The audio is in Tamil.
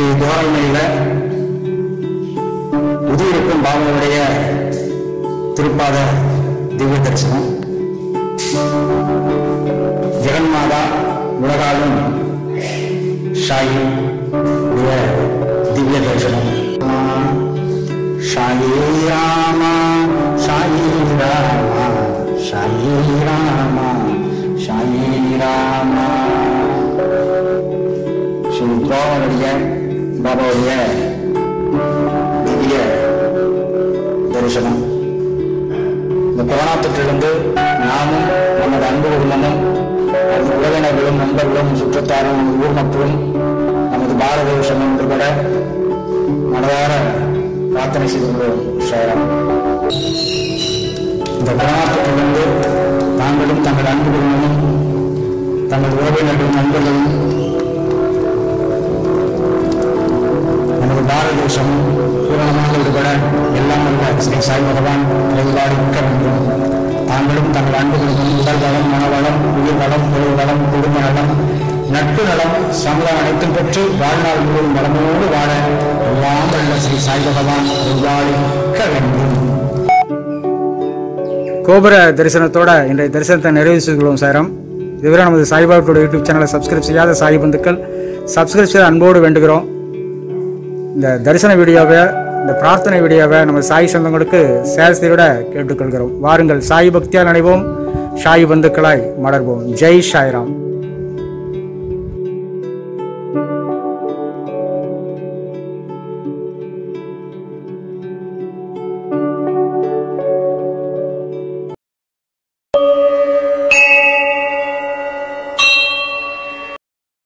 ஸ்ரீ தோரணையில உதியிருக்கும் பாபாவுடைய திருப்பாத திவ்ய தரிசனம் ஜெகன்மாதா உலகாலும் ஷாயி உடைய திவ்ய தரிசனம் ஷாயி ராமா ஷாயி ராமா ஷாயி ராமா ஷாயி ராமா ஸ்ரீ துவாவனுடைய பாபாவுடைய திவ்ய தரிசனம் இந்த கொரோனா தொற்றிலிருந்து நாமும் நமது அன்பு குடும்பமும் நமது உறவினர்களும் நண்பர்களும் சுற்றத்தாரும் நமது ஊர் மக்களும் நமது பாரத தேசம் ஒன்றுபட மனதார பிரார்த்தனை செய்துள்ளோம் சேரம் இந்த கொரோனா தொற்றிலிருந்து தாங்களும் தங்கள் அன்பு குடும்பமும் தங்கள் உறவினர்களும் நண்பர்களும் நமது பாரத தேசம் பூரணமாக விடுபட எல்லாம் வல்ல ஸ்ரீ சாய் பகவான் நிர்வாகிக்க வேண்டும் தாங்களும் தங்கள் அன்புகளுக்கும் உடல் வளம் மனவளம் உயிர் வளம் பொருள் வளம் குடும்ப நலம் நட்பு நலம் சமூகம் அனைத்தும் பெற்று வாழ்நாள் முழுவதும் வளமோடு வாழ எல்லாம் வல்ல ஸ்ரீ சாய் பகவான் நிர்வாகிக்க வேண்டும் கோபுர தரிசனத்தோட இன்றைய தரிசனத்தை நிறைவு செய்துள்ளோம் சாரம் இதுவரை நமது சாய்பாபாவோட யூடியூப் சேனலை சப்ஸ்கிரைப் செய்யாத சாய் பந்துக்கள் சப்ஸ்கிரைப் செய்ய அன்போடு வேண்டுகிறோம் இந்த தரிசன வீடியோவை இந்த பிரார்த்தனை வீடியோவை நம்ம சாய் சொந்தங்களுக்கு ஷேர் செய்திட கேட்டுக்கொள்கிறோம் வாருங்கள் சாய் பக்தியால் நினைவோம் சாய் பந்துக்களாய் மலர்வோம் ஜெய் சாய்ராம்